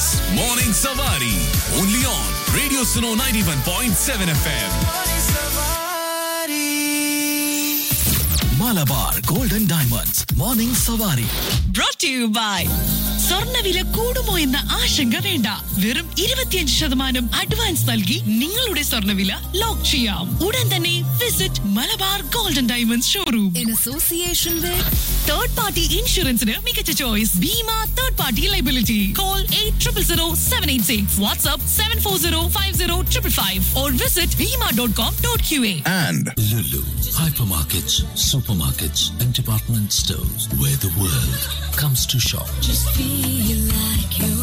is Morning Savari. Only on Radio Suno 91.7 FM. Malabar Golden Diamonds. Morning Savari. brought to you by സ്വർണ്ണവില കൂടുമോ എന്ന ആശങ്ക വേണ്ട വെറും ഇരുപത്തിയഞ്ച് ശതമാനം അഡ്വാൻസ് നൽകി നിങ്ങളുടെ സ്വർണ്ണവില ലോക്ക് ചെയ്യാം ഉടൻ തന്നെ visit Malabar golden diamonds showroom in association with third party ഇൻഷുറൻസിന് മികച്ച choice Bhima third party liability call eight triple zero seven eight six WhatsApp seven four zero five zero triple five or visit Bhima dot com dot Q A And Lulu, hypermarkets, supermarkets, and department stores where the world comes to shop. feel like you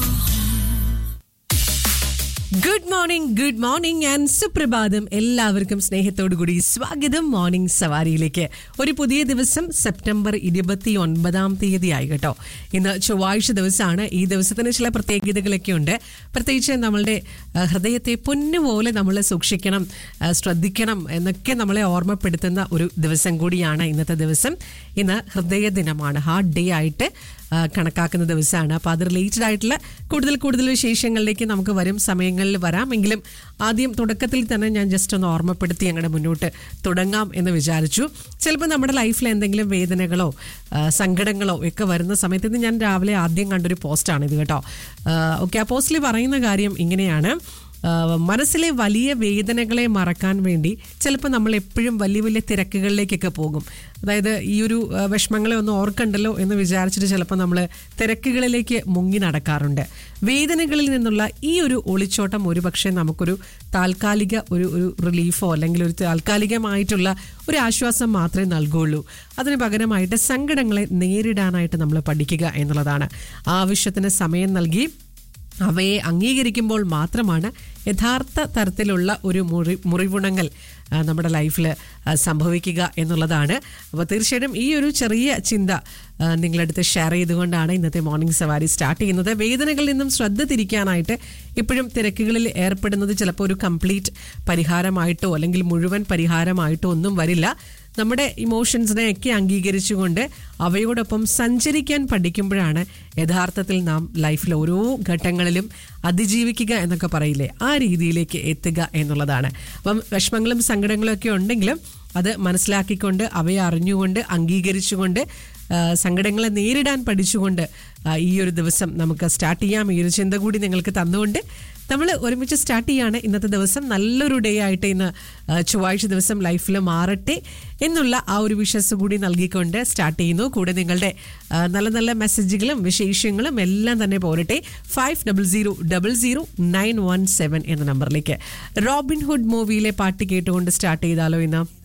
good morning good morning and സുപ്രഭാതം എല്ലാവർക്കും സ്നേഹത്തോടു കൂടി സ്വാഗതം morning സവാരിയിലേക്ക് ഒരു പുതിയ ദിവസം September ഇരുപത്തി ഒൻപതാം തീയതി ആയി കേട്ടോ ഇന്ന് ചൊവ്വാഴ്ച ദിവസമാണ് ഈ ദിവസത്തിന് ചില പ്രത്യേകതകളൊക്കെ ഉണ്ട് പ്രത്യേകിച്ച് നമ്മളുടെ ആ, ഹൃദയത്തെ പൊന്നുപോലെ നമ്മൾ സൂക്ഷിക്കണം ആ, ശ്രദ്ധിക്കണം എന്നൊക്കെ നമ്മളെ ഓർമ്മപ്പെടുത്തുന്ന ഒരു ദിവസം കൂടിയാണ് ഇന്നത്തെ ദിവസം ഇന്ന് ഹൃദയ ദിനമാണ് ഹാർട്ട് ഡേ ആയിട്ട് ആ, കണക്കാക്കുന്ന ദിവസമാണ് അപ്പോൾ അത് റിലേറ്റഡ് ആയിട്ടുള്ള കൂടുതൽ കൂടുതൽ വിശേഷങ്ങളിലേക്ക് നമുക്ക് വരും സമയങ്ങളിൽ വരാമെങ്കിലും ആദ്യം തുടക്കത്തിൽ തന്നെ ഞാൻ ജസ്റ്റ് ഒന്ന് ഓർമ്മപ്പെടുത്തി ഞങ്ങളുടെ മുന്നോട്ട് തുടങ്ങാം എന്ന് വിചാരിച്ചു ചിലപ്പോൾ നമ്മുടെ ലൈഫിൽ എന്തെങ്കിലും വേദനകളോ ആ, സങ്കടങ്ങളോ ഒക്കെ വരുന്ന സമയത്ത് ഇത് ഞാൻ രാവിലെ ആദ്യം കണ്ടൊരു പോസ്റ്റാണ് ഇത് കേട്ടോ ഓക്കെ ആ പോസ്റ്റിൽ പറയുന്ന കാര്യം ഇങ്ങനെയാണ് ആ, മനസ്സിലെ വലിയ വേദനകളെ മറക്കാൻ വേണ്ടി ചിലപ്പോൾ നമ്മൾ എപ്പോഴും വലിയ വലിയ തിരക്കുകളിലേക്കൊക്കെ പോകും അതായത് ഈ ഒരു ആ, വിഷമങ്ങളെ ഒന്ന് ഓർക്കണ്ടല്ലോ എന്ന് വിചാരിച്ചിട്ട് ചിലപ്പോൾ നമ്മൾ തിരക്കുകളിലേക്ക് മുങ്ങി നടക്കാറുണ്ട് വേദനകളിൽ നിന്നുള്ള ഈ ഒരു ഒളിച്ചോട്ടം ഒരുപക്ഷെ നമുക്കൊരു താൽക്കാലിക ഒരു ഒരു റിലീഫോ അല്ലെങ്കിൽ ഒരു താൽക്കാലികമായിട്ടുള്ള ഒരു ആശ്വാസം മാത്രമേ നൽകുള്ളൂ അതിന് പകരമായിട്ട് സങ്കടങ്ങളെ നേരിടാനായിട്ട് നമ്മൾ പഠിക്കുക എന്നുള്ളതാണ് ആവശ്യത്തിന് സമയം നൽകി അവയെ അംഗീകരിക്കുമ്പോൾ മാത്രമാണ് യഥാർത്ഥ തരത്തിലുള്ള ഒരു മുറി മുറിവുണങ്ങൽ ആ, നമ്മുടെ ലൈഫിൽ സംഭവിക്കുക എന്നുള്ളതാണ് അപ്പോൾ തീർച്ചയായിട്ടും ഈ ഒരു ചെറിയ ചിന്ത ആ, നിങ്ങളടുത്ത് ഷെയർ ചെയ്തുകൊണ്ടാണ് ഇന്നത്തെ മോർണിംഗ് സവാരി സ്റ്റാർട്ട് ചെയ്യുന്നത് വേദനകളിൽ നിന്നും ശ്രദ്ധ തിരിക്കാനായിട്ട് ഇപ്പോഴും തിരക്കുകളിൽ ഏർപ്പെടുന്നത് ചിലപ്പോൾ ഒരു കംപ്ലീറ്റ് പരിഹാരമായിട്ടോ അല്ലെങ്കിൽ മുഴുവൻ പരിഹാരമായിട്ടോ ഒന്നും വരില്ല നമ്മുടെ ഇമോഷൻസിനെ ഒക്കെ അംഗീകരിച്ചുകൊണ്ട് അവയോടൊപ്പം സഞ്ചരിക്കാൻ പഠിക്കുമ്പോഴാണ് യഥാർത്ഥത്തിൽ നാം ലൈഫിൽ ഓരോ ഘട്ടങ്ങളിലും അതിജീവിക്കുക എന്നൊക്കെ പറയില്ലേ ആ രീതിയിലേക്ക് എത്തുക എന്നുള്ളതാണ് അപ്പം വിഷമങ്ങളും സങ്കടങ്ങളും ഒക്കെ ഉണ്ടെങ്കിലും അത് മനസ്സിലാക്കിക്കൊണ്ട് അവയെ അറിഞ്ഞുകൊണ്ട് അംഗീകരിച്ചുകൊണ്ട് ആ, സങ്കടങ്ങളെ നേരിടാൻ പഠിച്ചുകൊണ്ട് ആ, ഈ ഒരു ദിവസം നമുക്ക് സ്റ്റാർട്ട് ചെയ്യാം ഈ ഒരു ചിന്ത കൂടി നിങ്ങൾക്ക് തന്നുകൊണ്ട് നമ്മൾ ഒരുമിച്ച് സ്റ്റാർട്ട് ചെയ്യാണ് ഇന്നത്തെ ദിവസം നല്ലൊരു ഡേ ആയിട്ട് ഇന്ന് ആ, ചൊവ്വാഴ്ച ദിവസം ലൈഫിൽ മാറട്ടെ എന്നുള്ള ആ ഒരു വിശ്വസ് കൂടി നൽകിക്കൊണ്ട് സ്റ്റാർട്ട് ചെയ്യുന്നു കൂടെ നിങ്ങളുടെ ആ, നല്ല നല്ല മെസ്സേജുകളും വിശേഷങ്ങളും എല്ലാം തന്നെ പോരട്ടെ five double zero double zero nine one seven എന്ന നമ്പറിലേക്ക് റോബിൻഹുഡ് മൂവിയിലെ പാട്ട് കേട്ടുകൊണ്ട് സ്റ്റാർട്ട് ചെയ്താലോ ഇന്ന്